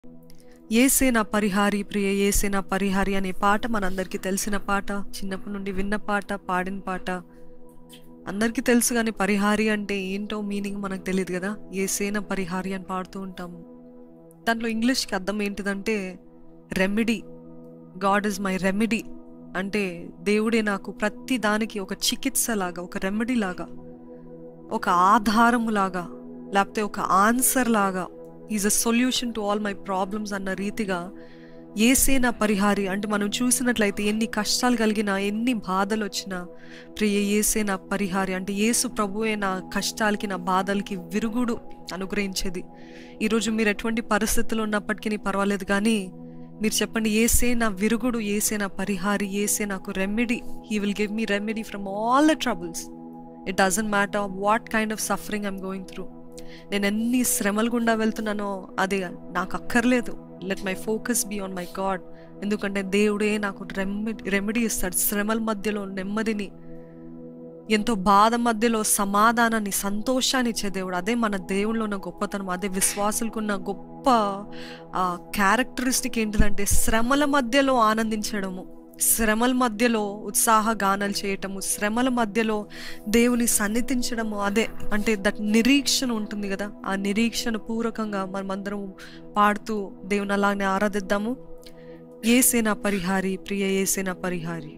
ఏసే నా పరిహారి ప్రియ ఏసే నా పరిహారి అనే పాట మనందరికీ తెలిసిన పాట చిన్నప్పటి నుండి విన్న పాట పాడిన పాట అందరికీ తెలుసు కానీ పరిహారి అంటే ఏంటో మీనింగ్ మనకు తెలియదు కదా ఏసే నా పరిహారి అని పాడుతూ ఉంటాము దాంట్లో ఇంగ్లీష్కి అర్థం ఏంటిదంటే remedy god is my remedy అంటే దేవుడే నాకు ప్రతి దానికి ఒక చికిత్స లాగా ఒక రెమెడీ లాగా ఒక ఆధారము లాగా లేకపోతే ఒక ఆన్సర్ లాగా is a solution to all my problems అన్న రీతిగా ఏసే నా పరిహారి అంటే మనం చూసినట్లయితే ఎన్ని కష్టాలు కలిగినా ఎన్ని బాధలు వచ్చినా ప్రియ ఏసే నా పరిహారి అంటే యేసు ప్రభువే నా కష్టాలకి నా బాధలకి విరుగుడు అనుగ్రహించేది ఈరోజు మీరు ఎటువంటి పరిస్థితుల్లో ఉన్నప్పటికీ పర్వాలేదు కానీ మీరు చెప్పండి ఏసే నా విరుగుడు ఏసే నా పరిహారి ఏసే నాకు remedy he will give me remedy from all the troubles it doesn't matter what kind of suffering I'm going through నేను ఎన్ని శ్రమలు గుండా వెళ్తున్నానో అది నాకు అక్కర్లేదు let my focus be on my God ఎందుకంటే దేవుడే నాకు రెమెడీ రెమెడీ ఇస్తాడు శ్రమల మధ్యలో నెమ్మదిని ఎంతో బాధ మధ్యలో సమాధానాన్ని సంతోషాన్ని ఇచ్చే దేవుడు అదే మన దేవుళ్ళు ఉన్న గొప్పతనం అదే విశ్వాసులకున్న గొప్ప క్యారెక్టరిస్టిక్ ఏంటిదంటే శ్రమల మధ్యలో ఆనందించడము శ్రమల మధ్యలో ఉత్సాహ గానాలు చేయటము శ్రమల మధ్యలో దేవుని సన్నిధించడము అదే అంటే దట్ నిరీక్షణ ఉంటుంది కదా ఆ నిరీక్షణ పూర్వకంగా మనమందరం పాడుతూ దేవుని అలానే ఆరాధిద్దాము ఏసేనా పరిహారి ప్రియ ఏసేనా పరిహారి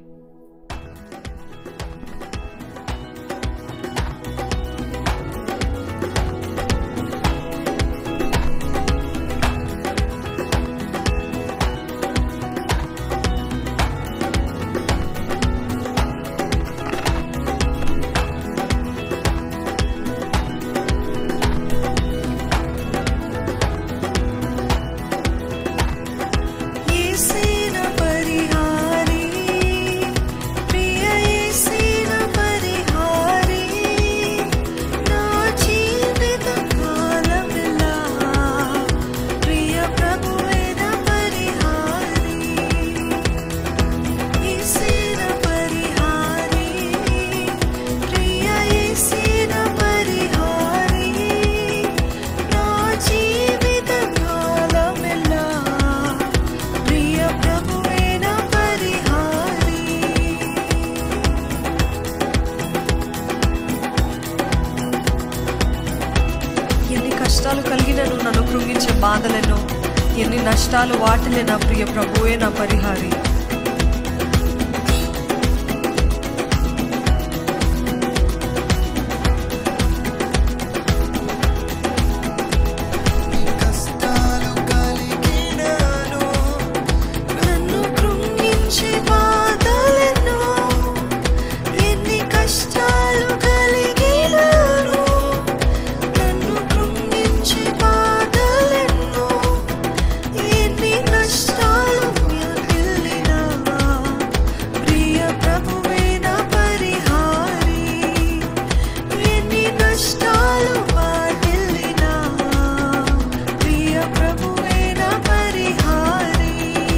ఏసేన పరిహారి ప్రియ ఏసేన పరిహారి నా జీవిత కాలమెల్లా ప్రియ ప్రభువేన పరిహారి ఏసేన పరిహారి ప్రియ ఏసేన పరిహారి నా జీవిత కాలమెల్లా ప్రియ ప్రభువేన పరిహారి ఎన్ని కష్టాలు కలిగినను నన్ను కృంగించే బాధలను ఎన్ని నష్టాలు వాటిలే నా ప్రియ ప్రభువే నా పరిహారి కష్టాలు కలిగినాను నన్ను కృంగించే బాధలను ఎన్ని కష్టాలు కలిగినాను నన్ను కృంగించే బాధలను ఎన్ని నష్టాలు ఎదిలినా ప్రియ ప్రభువే నా పరిహారి ఎన్ని నష్టాలు వాటిల్లినా ప్రియ ప్రభువే నా పరిహారి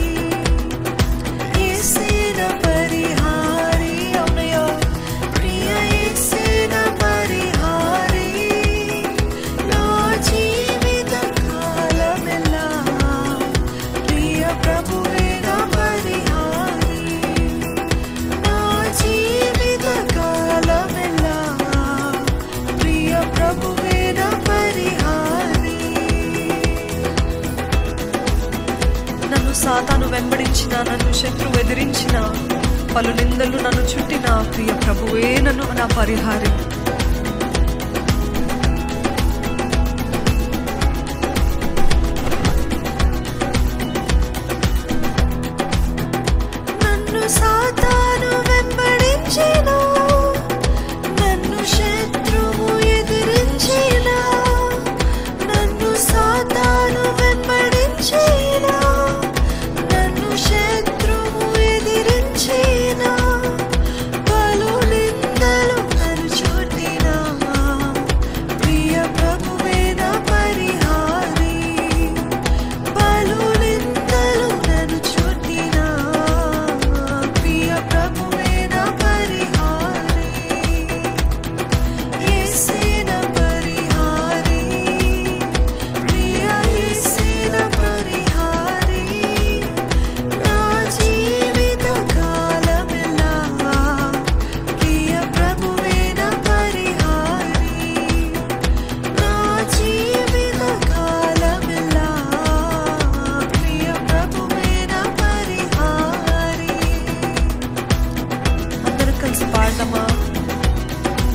యేసేన పరిహారి అమ్మయ్య ప్రియ యేసేన పరిహారి నా జీవిత కాలమెల్లా ప్రియ ప్రభువే నా పరిహారి నా జీవిత కాలమెల్లా ప్రియ ప్రభువే నా పరిహారి నన్ను సాతాను వెంబడించిన నన్ను శత్రువు ఎదిరించిన పలు నిందలు నన్ను చుట్టిన ప్రియ ప్రభువే నన్ను నా పరిహారి నన్ను సాతాను వెంబడించిన నన్ను శత్రువు ఎదిరించిన నన్ను సాతాను వెంబడించిన నన్ను శత్రువు ఎదిరించిన పలు నిందలు నన్ను చుట్టిన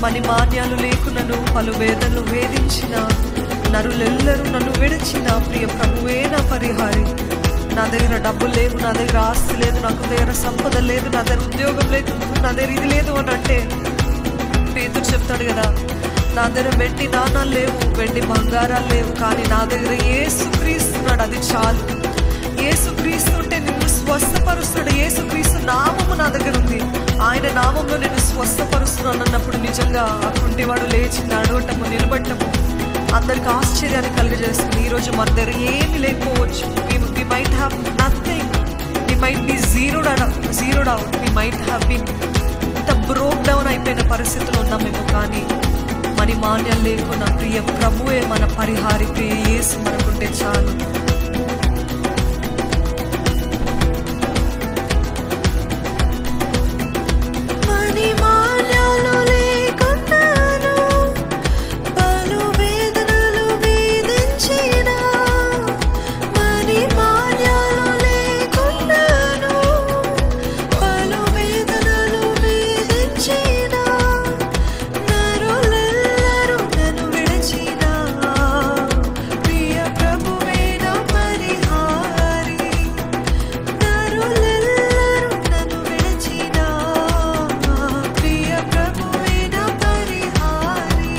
మని మాన్యాలు లేకున్నను పలు వేదనలు వేధించిన నరులెల్లరూ నన్ను విడిచిన ప్రియ ప్రభువే నా పరిహారి నా దగ్గర డబ్బులు లేవు నా దగ్గర ఆస్తి లేదు నాకు దగ్గర సంపద లేదు నా దగ్గర ఉద్యోగం లేదు నా దగ్గర ఇది లేదు అని అంటే పేతుడు చెప్తాడు కదా నా దగ్గర వెండి నాణాలు లేవు వెండి బంగారాలు లేవు కానీ నా దగ్గర ఏసు క్రీస్తున్నాడు అది చాలు ఏసు క్రీస్తుంటే నిన్ను స్వస్థపరుస్తాడు ఏసు క్రీస్తు నామము నా దగ్గర ఉంది ఆయన నామంలో నేను స్వస్థపరుస్తున్నాను అన్నప్పుడు నిజంగా ఆ కుంటివాడు లేచి నడవటము నిలబడటము అందరికి ఆశ్చర్యాన్ని కలుగజేస్తుంది ఈ రోజు మన దగ్గర ఏమి లేకపోవచ్చు we might have nothing we might be zero zero out we might have been ఇంత బ్రోక్ డౌన్ అయిపోయిన పరిస్థితులు ఉన్నాం మేము కానీ మని మాన్యం లేకున్నా ప్రియ ప్రభువే మన పరిహారి ప్రియ యేసు మనకుంటే చాలు మని మాన్యాలు లేకున్నాను పలు వేదనలు వేధించిన మని మాన్యాలు లేకున్నాను పలు వేదనలు వేధించిన నరులెల్లరూ నన్ను విడిచిన ప్రియ ప్రభువే నా పరిహారి నరులెల్లరూ నన్ను విడిచిన ప్రియ ప్రభువే నా పరిహారి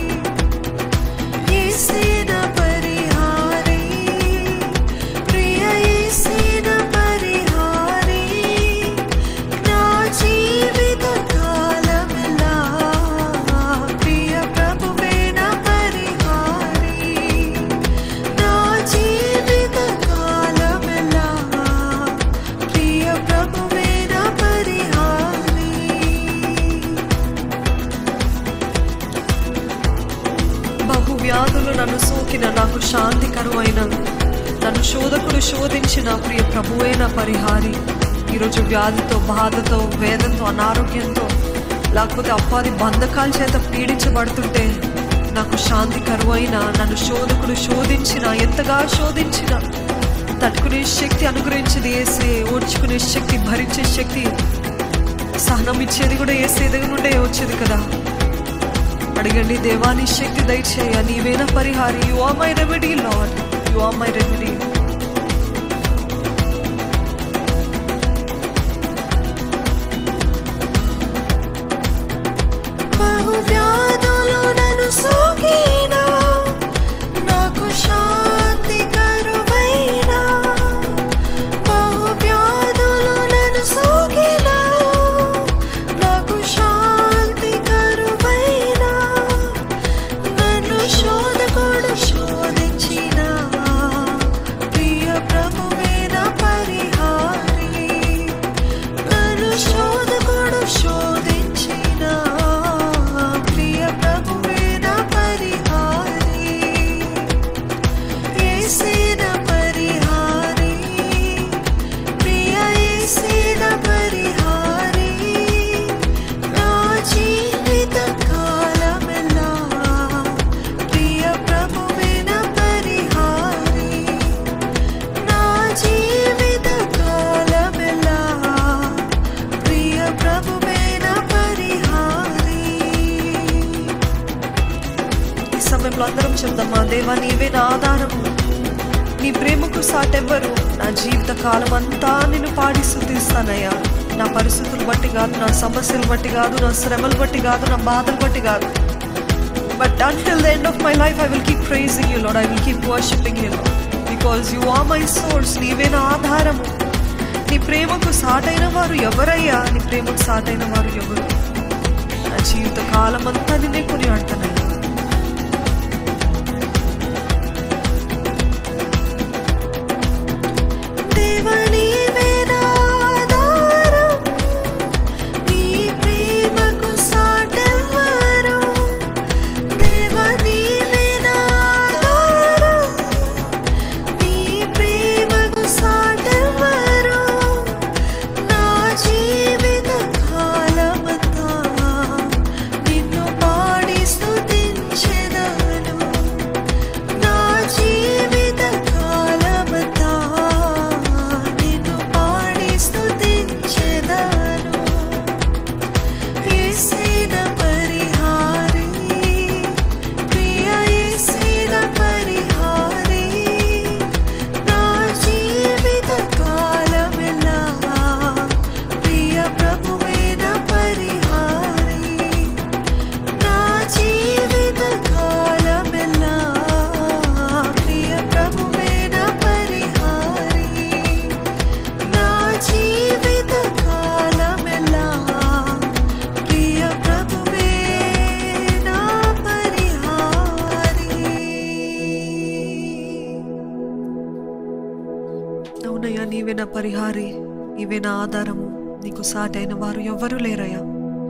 యేసే నా పరిహారి ప్రియ యేసే నా పరిహారి నా జీవిత కాలమెల్లా ప్రియ ప్రభువే నా పరిహారి నా జీవిత కాలమెల్లా ప్రియ ప్రభువే నా పరిహారి బహు వ్యాధులు నన్ను సోకిన నాకు శాంతి కరువైన నన్ను శోధకుడు శోధించిన ప్రియ ప్రభువే నా పరిహారి ఈరోజు వ్యాధితో బాధతో వేదంతో అనారోగ్యంతో లేకపోతే అప్పాది బంధకాల చేత పీడించబడుతుంటే నాకు శాంతి కరువైన నన్ను శోధకుడు శోధించిన ఎంతగా శోధించిన తట్టుకునే శక్తి అనుగ్రహించేది ఏసే ఓడ్చుకునే శక్తి భరించే శక్తి సహనం ఇచ్చేది కూడా ఏసే దగ్గర నుండే వచ్చేది కదా అడగండి దేవాని శక్తి దయచేయ నీవేనా పరిహారి you are my remedy Lord you are my remedy బహు వ్యాధులు నన్ను సోకిన నాకు శాంతి కరువైన బహు వ్యాధులు నన్ను సోకిన నాకు శాంతి కరువైన నన్ను శోధకుడు శోధించిన ప్రియ ప్రభువే నా పరిహారి నన్ను శోధకుడు శోధించిన ప్రియ ప్రభువే నా పరిహారి యేసే నా పరిహారి ప్రియ యేసే నా పరిహారి నా జీవిత కాలమెల్లా ప్రియ ప్రభువే నా పరిహారి నా జీవిత కాలమెల్లా ప్రియ ప్రభువే నా పరిహారి ఈ సమయంలో అందరం చెప్దామా దేవా నీవే నా ఆధారము నీ ప్రేమకు సాటెవ్వరు నా జీవిత కాలం అంతా నేను పాడి స్థుతిస్తానయ్యా నా పరిస్థితులు బట్టి కాదు నా సమస్యలు బట్టి కాదు నా శ్రమలు బట్టి కాదు నా బాధలు బట్టి కాదు but until the end of my life I will keep praising you Lord I will keep worshiping you Lord because you are my source నీవే నా ఆధారము నీ ప్రేమకు సాటైన వారు ఎవరయ్యా నీ ప్రేమకు సాటైన వారు ఎవరు నా జీవిత కాలం అంతా నిన్నే కొని ఆడతానయ్యా దేవా నీవే నా ఆధారం నీ ప్రేమకు సాటెవ్వరు దేవా నీవే నా ఆధారం నీ ప్రేమకు సాటెవ్వరు నా జీవిత కాలమంతా నిన్ను పాడి స్తుతి అవునయ్యా నీవే నా పరిహారి నీవే నా ఆధారము నీకు సాటి అయిన వారు ఎవ్వరూ లేరయ్యా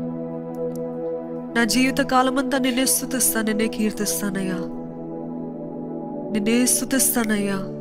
నా జీవిత కాలమంతా నిన్నే స్థుతిస్తాను నిన్నే కీర్తిస్తానయ్యా నిన్నే స్థుతిస్తానయ్యా